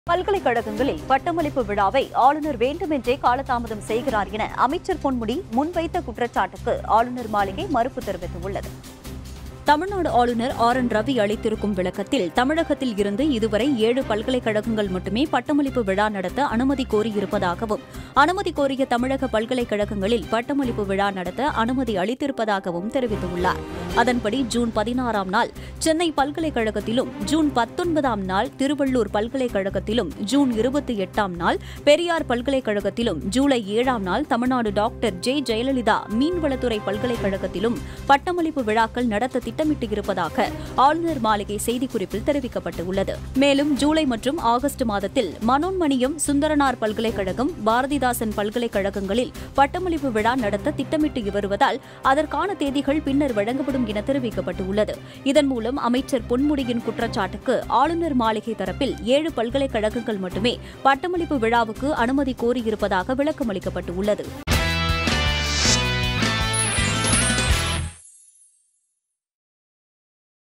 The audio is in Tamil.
பல்கலைக்கழகங்களில் பட்டமளிப்பு விழாவை ஆளுநர் வேண்டுமென்றே காலதாமதம் செய்கிறார் என அமைச்சர் பொன்முடி முன்வைத்த குற்றச்சாட்டுக்கு ஆளுநர் மாளிகை மறுப்பு தெரிவித்துள்ளது தமிழ்நாடு ஆளுநர் ஆர் என் ரவி அளித்திருக்கும் விளக்கத்தில் தமிழகத்தில் இருந்து இதுவரை ஏழு பல்கலைக்கழகங்கள் மட்டுமே பட்டமளிப்பு விழா நடத்த அனுமதி கோரியிருப்பதாகவும் அனுமதி கோரிய தமிழக பல்கலைக்கழகங்களில் பட்டமளிப்பு விழா நடத்த அனுமதி அளித்திருப்பதாகவும் தெரிவித்துள்ளார் அதன்படி ஜூன் பதினாறாம் நாள் சென்னை பல்கலைக்கழகத்திலும் ஜூன் பத்தொன்பதாம் நாள் திருவள்ளூர் பல்கலைக்கழகத்திலும் ஜூன் இருபத்தி எட்டாம் நாள் பெரியார் பல்கலைக்கழகத்திலும் ஜூலை ஏழாம் நாள் தமிழ்நாடு டாக்டர் ஜே ஜெயலலிதா மீன்வளத்துறை பல்கலைக்கழகத்திலும் பட்டமளிப்பு விழாக்கள் நடத்த திட்டமிட்டு இருப்பதாக ஆளுநர் மாளிகை செய்திக்குறிப்பில் தெரிவிக்கப்பட்டுள்ளது மேலும் ஜூலை மற்றும் ஆகஸ்ட் மாதத்தில் மனோன்மணியம் சுந்தரனார் பல்கலைக்கழகம் பாரதிதாசன் பல்கலைக்கழகங்களில் பட்டமளிப்பு விழா நடத்த திட்டமிட்டு வருவதால் அதற்கான தேதிகள் பின்னர் வழங்கப்படும் என தெரிவிக்கப்பட்டுள்ளது இதன் மூலம் அமைச்சர் பொன்முடியின் குற்றச்சாட்டுக்கு ஆளுநர் மாளிகை தரப்பில் ஏழு பல்கலைக்கழகங்கள் மட்டுமே பட்டமளிப்பு விழாவுக்கு அனுமதி கோரியிருப்பதாக விளக்கமளிக்கப்பட்டுள்ளது